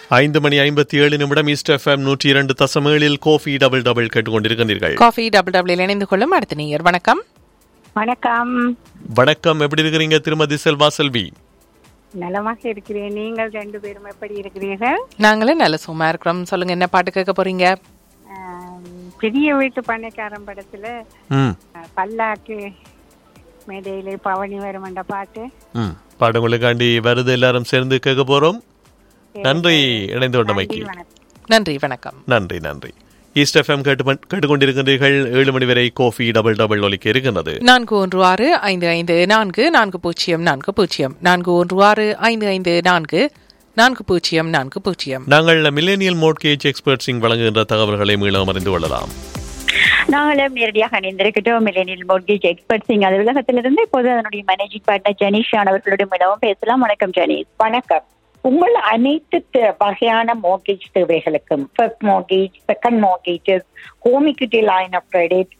ஐந்து மணி ஐம்பத்தி ஏழு நிமிடம் ஈஸ்ட் எஃப்எம் நூற்றி இரண்டு தசம் ஏழில் கோஃபி டபுள் டபுள் கேட்டுக்கொண்டிருக்கிறீர்கள் காஃபி டபுள் டபுள் இணைந்து கொள்ளும் அடுத்த நீயர் வணக்கம் வணக்கம் வணக்கம் எப்படி இருக்கிறீங்க திருமதி செல்வா செல்வி நலமாக இருக்கிறேன் நீங்கள் ரெண்டு பேரும் எப்படி இருக்கிறீர்கள் நாங்களும் நல்ல சும்மா இருக்கிறோம் சொல்லுங்க என்ன பாட்டு கேட்க போறீங்க ஆம், பெரிய வீட்டு பண்ணைக்காரன் படத்துல ம் அஹ், பல்லாக்கு மேடையிலே பவனி வரும் என்ற பாட்டு ம் பாடங்களுக்காண்டி வருது எல்லாரும் சேர்ந்து கேட்க போறோம் நன்றி இணைந்து கொண்டமைக்கு நன்றி, வணக்கம் நன்றி வணக்கம் நன்றி நன்றி ஈஸ்ட் எஃப்எம் கேட்டு கேட்டுக்கொண்டிருக்கிறீர்கள் ஏழு மணி வரை கோஃபி டபுள் டபுள் ஒலிக்க இருக்கின்றது நான்கு ஒன்று ஆறு ஐந்து ஐந்து நான்கு நான்கு பூஜ்ஜியம் நான்கு பூஜ்ஜியம் நான்கு ஒன்று ஆறு ஐந்து ஐந்து நான்கு நான்கு பூஜ்ஜியம் நான்கு பூஜ்ஜியம் நாங்கள் மில்லேனியல் மோட்கேஜ் எக்ஸ்பர்ட்ஸிங் வழங்குகின்ற தகவல்களை மீளவும் அறிந்து கொள்ளலாம் நாங்களும் நேரடியாக இணைந்திருக்கட்டும் மில்லேனியல் மோர்கேஜ் எக்ஸ்பர்ட்ஸிங் அது உலகத்திலிருந்து இப்போது அதனுடைய மேனேஜிங் பார்ட்னர் ஜெனிஷான் அவர்களுடன் மிகவும் பேசலாம் வணக்கம் ஜெனிஷ் வணக்கம் உங்கள் அனைத்து தே- வகையான மோர்கேஜ் தேவைகளுக்கும் first mortgage second mortgages home equity line of credit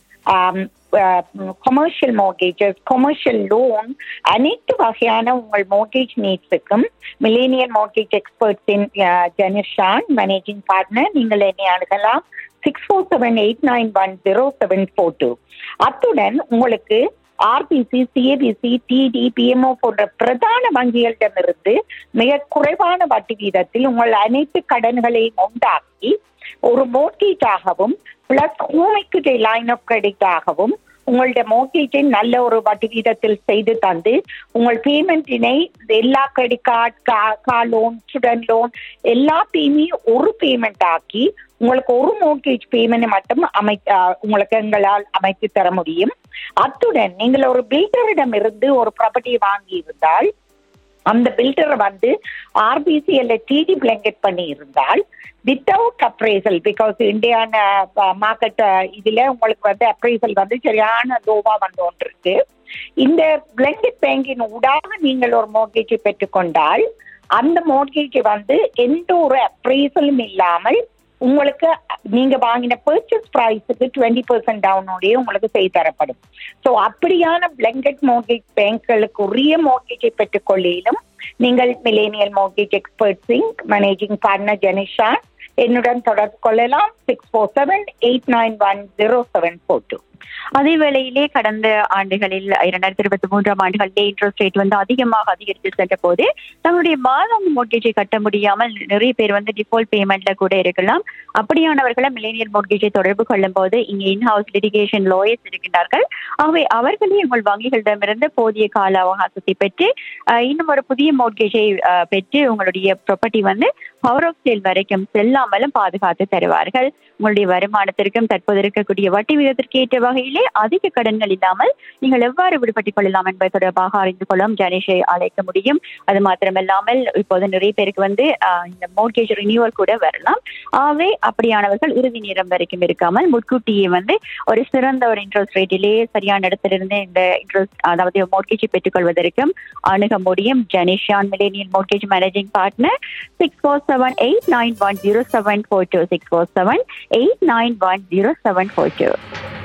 commercial mortgages commercial loan அனைத்து வகையான உங்கள் மோர்கேஜ் நீட்ஸுக்கும் மில்லேனியல் மோர்கேஜ் எக்ஸ்பர்ட்ஸின் ஜெனிஷான் மேனேஜிங் பார்ட்னர் நீங்கள் என்னை அணுகலாம் six four seven eight nine one zero seven four two அத்துடன் உங்களுக்கு ஆர்பிசி சிஏபிசி டிடி பிஎம்ஓ போன்ற பிரதான வங்கிகளிடமிருந்து மிக குறைவான வட்டி வீதத்தில் உங்கள் அனைத்து கடன்களையும் உண்டாக்கி ஒரு மோர்கேஜாகவும் plus home equity line of credit ஆகவும் உங்களுடைய மோர்கேஜை நல்ல ஒரு வட்டி வீதத்தில் செய்து தந்து உங்கள் பேமெண்ட்டினை எல்லா credit card car loan student loan எல்லாத்தையுமே ஒரு பேமெண்ட் ஆக்கி உங்களுக்கு ஒரு மோர்கேஜ் பேமெண்ட் மட்டும் அமை அஹ், உங்களுக்கு எங்களால் அமைத்து தர முடியும் அத்துடன் நீங்கள் ஒரு பில்டரிடம் இருந்து ஒரு ப்ராப்பர்ட்டியை வாங்கி இருந்தால் அந்த பில்டர் வந்து ஆர்பிசி அல்ல டிடி பிளாங்கெட் பண்ணி இருந்தால் வித்தவுட் அப்ரைசல் பிகாஸ் இந்தியான மார்க்கெட் இதுல உங்களுக்கு வந்து அப்ரைசல் வந்து சரியான லோவா வந்து ஒன்று இருக்கு இந்த பிளங்கெட் பேங்கின் ஊடாக நீங்கள் ஒரு மோர்கேஜை பெற்றுக்கொண்டால் அந்த மோர்கேஜை வந்து எந்த ஒரு அப்ரைசலும் இல்லாமல் உங்களுக்கு நீங்க வாங்கின பர்ச்சேஸ் ப்ரைஸுக்கு டுவெண்ட்டி பர்சன்ட் டவுனோடய உங்களுக்கு செய்து தரப்படும் ஸோ அப்படியான பிளங்கெட் மோர்கேஜ் பேங்க்களுக்கு உரிய மோர்கேஜை பெற்றுக்கொள்ளிலும் நீங்கள் மிலேனியல் மோர்கேஜ் எக்ஸ்பர்ட்ஸிங் மேனேஜிங் பார்ட்னர் ஜெனிஷா என்னுடன் தொடர்பு கொள்ளலாம் six four seven eight nine one zero seven four two அதே வேளையிலே கடந்த ஆண்டுகளில் இரண்டாயிரத்தி இருபத்தி மூன்றாம் ஆண்டுகளிலே இன்ட்ரெஸ்ட் ரேட் வந்து அதிகமாக அதிகரித்து சென்ற போது தங்களுடைய மாதம் மோர்கேஜை கட்ட முடியாமல் நிறைய பேர் வந்து டிஃபால்ட் பேமெண்ட்ல கூட இருக்கலாம் அப்படியானவர்களை மில்லேனியல் மோர்கேஜை தொடர்பு கொள்ளும் போது இங்கே இன்ஹவுஸ் லிட்டிகேஷன் லாயர்ஸ் இருக்கின்றார்கள் ஆகவே அவர்களே உங்கள் வங்கிகளிடமிருந்து போதிய கால அவகாசத்தை பெற்று அஹ், இன்னும் ஒரு புதிய மோர்கேஜை பெற்று உங்களுடைய ப்ராப்பர்ட்டி வந்து பவர் ஆஃப் சேல் வரைக்கும் செல்லாமலும் பாதுகாத்து தருவார்கள் உங்களுடைய வருமானத்திற்கும் தற்போது இருக்கக்கூடிய வட்டி விகிதத்திற்கு ஏற்ற வகையிலே அதிக கடன்கள் இல்லாமல் நீங்கள் எவ்வாறு விடுபட்டுக் கொள்ளலாம் என்பது தொடர்பாக அறிந்து கொள்ளும் ஜனேஷை அழைக்க முடியும் அது மாத்திரமல்லாமல் இப்போது நிறைய பேருக்கு வந்து ஆஹ், இந்த மோர்கேஜ் ரினியூவல் கூட வரலாம் ஆகவே அப்படியானவர்கள் இறுதி நேரம் வரைக்கும் இருக்காமல் முன்கூட்டியே வந்து ஒரு சிறந்த ஒரு இன்ட்ரெஸ்ட் ரேட்டிலே சரியான இடத்திலிருந்து இந்த இன்ட்ரெஸ்ட் அதாவது மோர்கேஜை பெற்றுக்கொள்வதற்கும் அணுக முடியும் Janeshan millennial mortgage managing partner six four seven eight nine one zero seven four two six four seven eight nine one zero seven four two